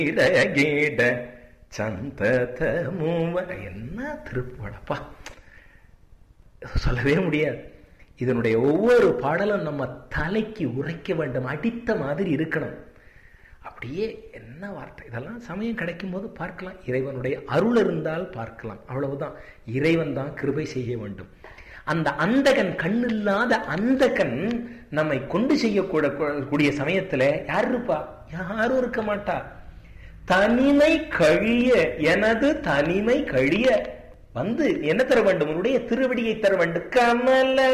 கீட சந்ததமுவ என்ன திருப்பாடப்பா சொல்லவே முடியாது இதனுடைய ஒவ்வொரு பாடலும் நம்ம தலைக்கு உரைக்க வேண்டும் அடித்த மாதிரி இருக்கணும் அப்படியே என்ன வார்த்தை இதெல்லாம் சமயம் கிடைக்கும் போது பார்க்கலாம் இறைவனுடைய அருள் இருந்தால் பார்க்கலாம் அவ்வளவுதான் இறைவன் தான் கிருபை செய்ய வேண்டும் அந்த அந்தகன் கண்ணில்லாத அந்தகன் நம்மை கொண்டு செய்யக்கூட கூடிய சமயத்துல யார் இருப்பா யாரும் இருக்க மாட்டா தனிமை கழிய எனது தனிமை கழிய வந்து என்ன தர வேண்டும் உன்னுடைய திருவடியை தர வேண்டும் கமல